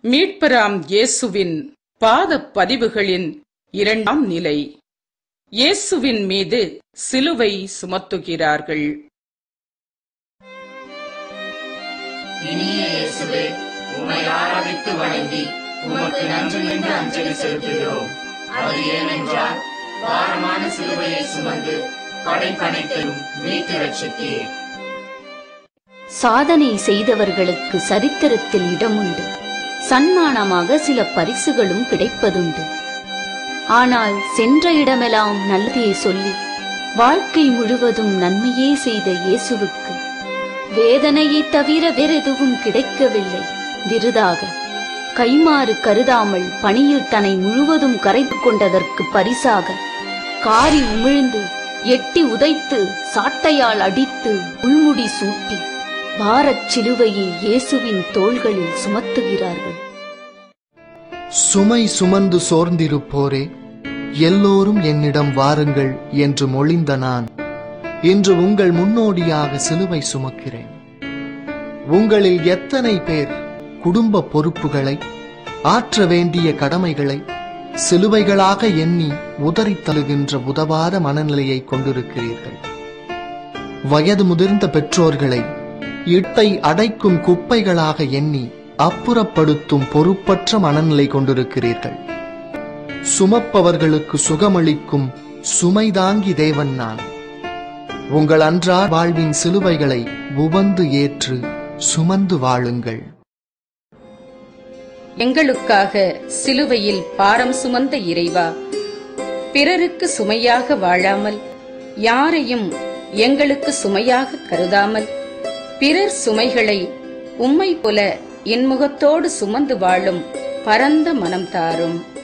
மீட்பராம் இயேசுவின் பாதப் பதிவுகளின் இரண்டாம் நிலை இயேசுவின் மீது சிலுவை சுமத்துகிறார்கள் இனிய இயேசுவே உம்மை ஆராதித்து வணங்கி உமக்கு நன்றி என்று அஞ்சலி செலுத்துகிறோம் அது ஏனென்றால் பாரமான சிலுவையை சுமந்து படைப்பனைத்தையும் மீட்டு ரட்சித்தீர் சாதனை செய்தவர்களுக்கு சரித்திரத்தில் இடமுண்டு சன்மானமாக சில பரிசுகளும் கிடைப்பதுண்டு ஆனால் சென்ற இடமெல்லாம் நல்லதே சொல்லி வாழ்க்கை முழுவதும் நன்மையே செய்த இயேசுவுக்கு வேதனையைத் தவிர வேறெதுவும் கிடைக்கவில்லை விருதாக கைமாறு கருதாமல் பணியில் தன்னை முழுவதும் கரைத்து கொண்டதற்கு பரிசாக காரி உமிழ்ந்து எட்டி உதைத்து சாட்டையால் அடித்து உள்முடி சூட்டி பாரச் சிலுவையை இயேசுவின் தோள்களில் சுமத்துகிறார்கள் சுமை சுமந்து சோர்ந்திருப்போரே எல்லோரும் என்னிடம் வாருங்கள் என்று மொழிந்த நான் இன்று உங்கள் முன்னோடியாக சிலுவை சுமக்கிறேன் உங்களில் எத்தனை பேர் குடும்ப பொறுப்புகளை ஆற்ற வேண்டிய கடமைகளை சிலுவைகளாக எண்ணி உதறித் தழுகின்ற உதவாத மனநிலையை கொண்டிருக்கிறீர்கள் வயது முதிர்ந்த பெற்றோர்களை இட்டை அடைக்கும் குப்பைகளாக எண்ணி அப்புறப்படுத்தும் பொறுப்பற்ற மனநிலை கொண்டிருக்கிறீர்கள் சுமப்பவர்களுக்கு சுகமளிக்கும் சுமைதாங்கி தேவன் நான் உங்கள் அன்றாட வாழ்வின் சிலுவைகளை உவந்து ஏற்று சுமந்து வாழுங்கள் எங்களுக்காக சிலுவையில் பாரம் சுமந்த இறைவா பிறருக்கு சுமையாக வாழாமல் யாரையும் எங்களுக்கு சுமையாக கருதாமல் பிறர் சுமைகளை உம்மை போல இன்முகத்தோடு சுமந்து வாழும் பரந்த மனம் தாரும்